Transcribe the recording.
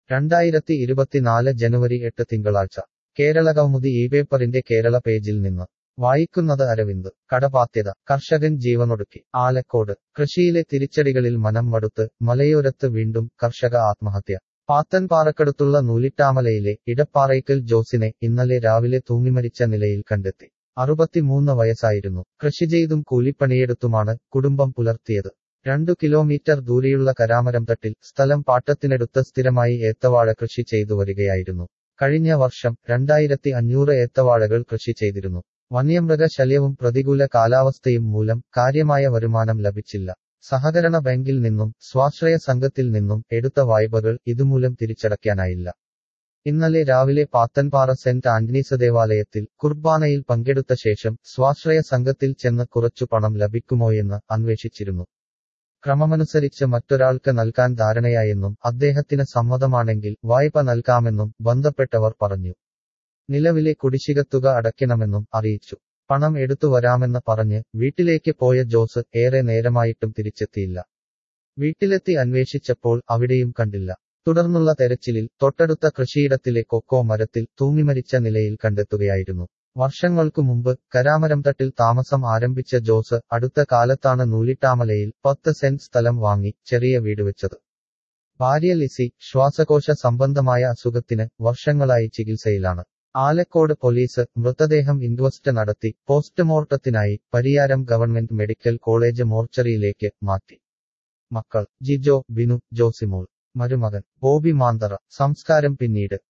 രണ്ടായിരത്തി ഇരുപത്തിനാല് ജനുവരി എട്ട് തിങ്കളാഴ്ച കേരളകൗമുദി ഈ പേപ്പറിന്റെ കേരള പേജിൽ നിന്ന് വായിക്കുന്നത് അരവിന്ദ് കടബാധ്യത കർഷകൻ ജീവനൊടുക്കി ആലക്കോട് കൃഷിയിലെ തിരിച്ചടികളിൽ മനം മടുത്ത് മലയോരത്ത് വീണ്ടും കർഷക ആത്മഹത്യ പാത്തൻപാറക്കടുത്തുള്ള നൂലിട്ടാമലയിലെ ഇടപ്പാറയ്ക്കൽ ജോസിനെ ഇന്നലെ രാവിലെ തൂങ്ങിമരിച്ച നിലയിൽ കണ്ടെത്തി അറുപത്തിമൂന്ന് വയസ്സായിരുന്നു കൃഷി ചെയ്തും കൂലിപ്പണിയെടുത്തുമാണ് കുടുംബം പുലർത്തിയത് രണ്ടു കിലോമീറ്റർ ദൂരെയുള്ള കരാമരംതട്ടിൽ സ്ഥലം പാട്ടത്തിനെടുത്ത് സ്ഥിരമായി ഏത്തവാഴ കൃഷി ചെയ്തു വരികയായിരുന്നു കഴിഞ്ഞ വർഷം രണ്ടായിരത്തി അഞ്ഞൂറ് ഏത്തവാഴകൾ കൃഷി ചെയ്തിരുന്നു വന്യമൃഗ ശല്യവും പ്രതികൂല കാലാവസ്ഥയും മൂലം കാര്യമായ വരുമാനം ലഭിച്ചില്ല സഹകരണ ബാങ്കിൽ നിന്നും സ്വാശ്രയ സംഘത്തിൽ നിന്നും എടുത്ത വായ്പകൾ ഇതുമൂലം തിരിച്ചടയ്ക്കാനായില്ല ഇന്നലെ രാവിലെ പാത്തൻപാറ സെന്റ് ആന്റണീസ് ദേവാലയത്തിൽ കുർബാനയിൽ പങ്കെടുത്ത ശേഷം സ്വാശ്രയ സംഘത്തിൽ ചെന്ന് കുറച്ചു പണം ലഭിക്കുമോയെന്ന് അന്വേഷിച്ചിരുന്നു ക്രമമനുസരിച്ച് മറ്റൊരാൾക്ക് നൽകാൻ ധാരണയായെന്നും അദ്ദേഹത്തിന് സമ്മതമാണെങ്കിൽ വായ്പ നൽകാമെന്നും ബന്ധപ്പെട്ടവർ പറഞ്ഞു നിലവിലെ കുടിശ്ശികത്തുക അടയ്ക്കണമെന്നും അറിയിച്ചു പണം എടുത്തു വരാമെന്ന് പറഞ്ഞ് വീട്ടിലേക്ക് പോയ ജോസ് ഏറെ നേരമായിട്ടും തിരിച്ചെത്തിയില്ല വീട്ടിലെത്തി അന്വേഷിച്ചപ്പോൾ അവിടെയും കണ്ടില്ല തുടർന്നുള്ള തെരച്ചിലിൽ തൊട്ടടുത്ത കൃഷിയിടത്തിലെ കൊക്കോ മരത്തിൽ തൂങ്ങിമരിച്ച നിലയിൽ കണ്ടെത്തുകയായിരുന്നു വർഷങ്ങൾക്കു മുമ്പ് കരാമരംതട്ടിൽ താമസം ആരംഭിച്ച ജോസ് അടുത്ത കാലത്താണ് നൂലിട്ടാമലയിൽ പത്ത് സെന്റ് സ്ഥലം വാങ്ങി ചെറിയ വീട് വെച്ചത് ഭാര്യ ലിസി ശ്വാസകോശ സംബന്ധമായ അസുഖത്തിന് വർഷങ്ങളായി ചികിത്സയിലാണ് ആലക്കോട് പോലീസ് മൃതദേഹം ഇൻക്വസ്റ്റ് നടത്തി പോസ്റ്റ്മോർട്ടത്തിനായി പരിയാരം ഗവൺമെന്റ് മെഡിക്കൽ കോളേജ് മോർച്ചറിയിലേക്ക് മാറ്റി മക്കൾ ജിജോ ബിനു ജോസിമോൾ മരുമകൻ ബോബി മാന്തറ സംസ്കാരം പിന്നീട്